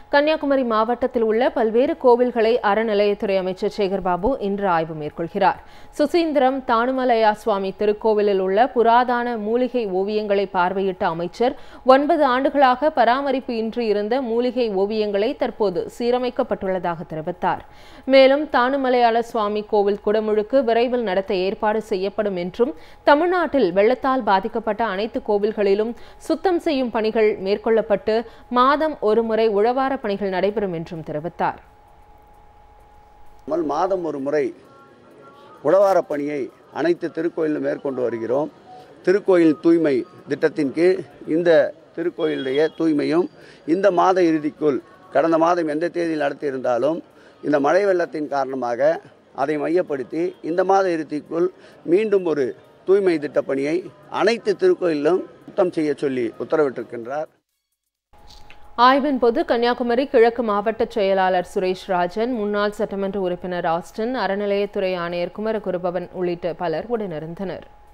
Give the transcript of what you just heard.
கன்னியாகுமரி மாவட்டத்தில் உள்ள பல்வேறு கோவில்களை அறநிலையத்துறை அமைச்சர் சேகர்பாபு இன்று ஆய்வு மேற்கொள்கிறார் சுசீந்திரம் தானுமலையா சுவாமி திருக்கோவிலில் உள்ள புராதான மூலிகை ஓவியங்களை பார்வையிட்ட அமைச்சர் ஒன்பது ஆண்டுகளாக பராமரிப்பு இன்றி இருந்த மூலிகை ஓவியங்களை தற்போது சீரமைக்கப்பட்டுள்ளதாக தெரிவித்தார் மேலும் தானுமலையாள சுவாமி கோவில் குடமுழுக்கு விரைவில் நடத்த ஏற்பாடு செய்யப்படும் என்றும் தமிழ்நாட்டில் வெள்ளத்தால் பாதிக்கப்பட்ட அனைத்து கோவில்களிலும் சுத்தம் செய்யும் பணிகள் மேற்கொள்ளப்பட்டு மாதம் ஒருமுறை உழவார பணிகள் நடைபெறும் என்றும் தெரிவித்தார் மல் மாதம் ஒரு முறை உழவாரப் பணியை அனைத்து திருக்கோயிலும் மேற்கொண்டு வருகிறோம் திருக்கோயில் தூய்மை திட்டத்தின் கீழ் இந்த திருக்கோயிலுடைய தூய்மையும் இந்த மாத இறுதிக்குள் கடந்த மாதம் எந்த தேதியில் நடத்தியிருந்தாலும் இந்த மழை வெள்ளத்தின் காரணமாக அதை மையப்படுத்தி இந்த மாத இறுதிக்குள் மீண்டும் ஒரு தூய்மை திட்டப் பணியை அனைத்து திருக்கோயிலும் சுத்தம் செய்ய சொல்லி உத்தரவிட்டிருக்கின்றார் ஆய்வின் போது கன்னியாகுமரி கிழக்கு மாவட்ட செயலாளர் சுரேஷ் ராஜன் முன்னாள் சட்டமன்ற உறுப்பினர் ஆஸ்டன் அறநிலையத்துறை ஆணையர் குமரகுருபவன் உள்ளிட்ட பலர் உடனிருந்தனர்